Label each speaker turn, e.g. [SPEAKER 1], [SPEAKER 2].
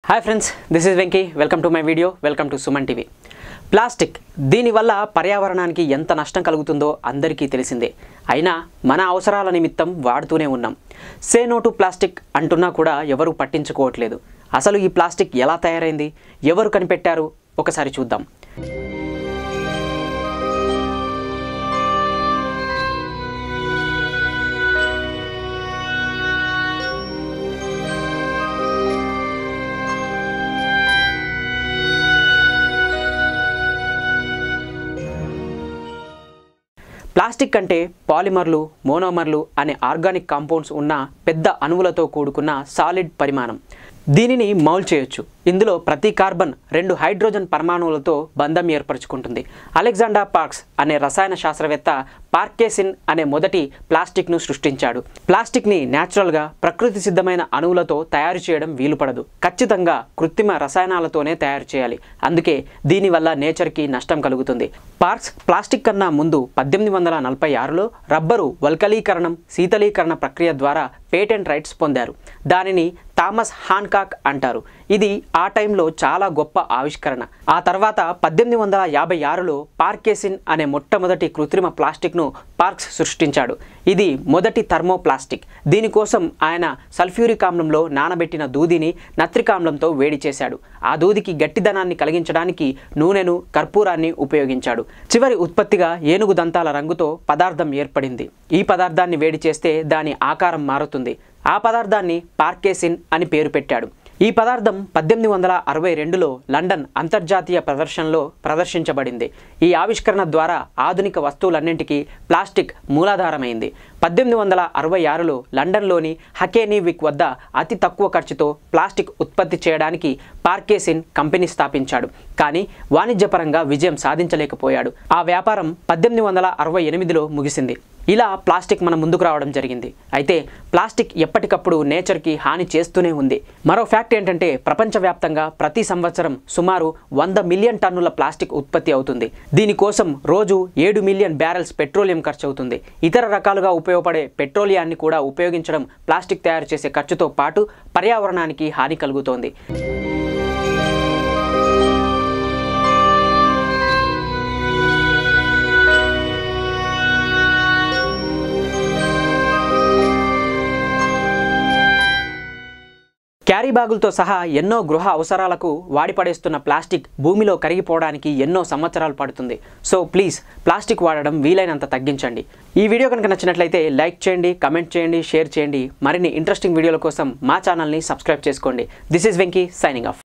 [SPEAKER 1] hi friends this is Venky welcome to my video welcome to Suman TV plastic దీనివల్ల పర్యావరణానికి ఎంత నష్టం కలుగుతుందో అందరికీ తెలిసిందే అయినా మన అవసరాల నిమిత్తం వాడుతూనే ఉన్నాం సే నో టు ప్లాస్టిక్ అంటున్నా కూడా ఎవరు పట్టించుకోవట్లేదు అసలు ఈ ప్లాస్టిక్ ఎలా తయారైంది ఎవరు కనిపెట్టారు ఒకసారి చూద్దాం ప్లాస్టిక్ అంటే పాలిమర్లు మోనోమర్లు అనే ఆర్గానిక్ కాంపౌండ్స్ ఉన్న పెద్ద అణువులతో కూడుకున్న సాలిడ్ పరిమాణం దీనిని మౌల్ చేయొచ్చు ఇందులో ప్రతి కార్బన్ రెండు హైడ్రోజన్ పరమాణువులతో బంధం ఏర్పరచుకుంటుంది అలెగ్జాండర్ పార్క్స్ అనే రసాయన శాస్త్రవేత్త పార్కేసిన్ అనే మొదటి ప్లాస్టిక్ను సృష్టించాడు ప్లాస్టిక్ని న్యాచురల్గా ప్రకృతి సిద్ధమైన అణువులతో తయారు చేయడం వీలుపడదు ఖచ్చితంగా కృత్రిమ రసాయనాలతోనే తయారు చేయాలి అందుకే దీనివల్ల నేచర్కి నష్టం కలుగుతుంది పార్క్స్ ప్లాస్టిక్ కన్నా ముందు పద్దెనిమిది వందల నలభై ఆరులో రబ్బరు వల్కలీకరణం శీతలీకరణ ప్రక్రియ ద్వారా పేటెంట్ రైట్స్ పొందారు దానిని థామస్ హాన్కాక్ అంటారు ఇది ఆ టైంలో చాలా గొప్ప ఆవిష్కరణ ఆ తర్వాత పద్దెనిమిది వందల యాభై ఆరులో పార్కేసిన్ అనే మొట్టమొదటి కృత్రిమ ప్లాస్టిక్ను పార్క్స్ సృష్టించాడు ఇది మొదటి థర్మో ప్లాస్టిక్ దీనికోసం ఆయన సల్ఫ్యూరిక్ ఆమ్లంలో నానబెట్టిన దూదిని నత్రికామ్లంతో వేడి చేశాడు ఆ దూదికి గట్టిదనాన్ని కలిగించడానికి నూనెను కర్పూరాన్ని ఉపయోగించాడు చివరి ఉత్పత్తిగా ఏనుగు దంతాల రంగుతో పదార్థం ఏర్పడింది ఈ పదార్థాన్ని వేడి చేస్తే దాని ఆకారం మారుతుంది ఆ పదార్థాన్ని పార్కేసిన్ అని పేరు పెట్టాడు ఈ పదార్థం పద్దెనిమిది వందల అరవై రెండులో లండన్ అంతర్జాతీయ ప్రదర్శనలో ప్రదర్శించబడింది ఈ ఆవిష్కరణ ద్వారా ఆధునిక వస్తువులన్నింటికీ ప్లాస్టిక్ మూలాధారమైంది పద్దెనిమిది వందల అరవై ఆరులో లండన్లోని హకేనీ విక్ వద్ద అతి తక్కువ ఖర్చుతో ప్లాస్టిక్ ఉత్పత్తి చేయడానికి పార్కేసిన్ కంపెనీ స్థాపించాడు కానీ వాణిజ్యపరంగా విజయం సాధించలేకపోయాడు ఆ వ్యాపారం పద్దెనిమిది వందల అరవై ఎనిమిదిలో ముగిసింది ఇలా ప్లాస్టిక్ మన ముందుకు రావడం జరిగింది అయితే ప్లాస్టిక్ ఎప్పటికప్పుడు నేచర్కి హాని చేస్తూనే ఉంది మరో ఫ్యాక్ట్ ఏంటంటే ప్రపంచవ్యాప్తంగా ప్రతి సంవత్సరం సుమారు వంద మిలియన్ టన్నుల ప్లాస్టిక్ ఉత్పత్తి అవుతుంది దీనికోసం రోజు ఏడు మిలియన్ బ్యారెల్స్ పెట్రోలియం ఖర్చు అవుతుంది ఇతర రకాలుగా ఉపయోగపడే పెట్రోలియాన్ని కూడా ఉపయోగించడం ప్లాస్టిక్ తయారు చేసే ఖర్చుతో పాటు పర్యావరణానికి హాని కలుగుతోంది క్యారీ బ్యాగులతో సహా ఎన్నో గృహ అవసరాలకు వాడిపడేస్తున్న ప్లాస్టిక్ భూమిలో కరిగిపోవడానికి ఎన్నో సంవత్సరాలు పడుతుంది సో ప్లీజ్ ప్లాస్టిక్ వాడడం వీలైనంత తగ్గించండి ఈ వీడియో కనుక నచ్చినట్లయితే లైక్ చేయండి కమెంట్ చేయండి షేర్ చేయండి మరిన్ని ఇంట్రెస్టింగ్ వీడియోల కోసం మా ఛానల్ని సబ్స్క్రైబ్ చేసుకోండి this is Venky signing of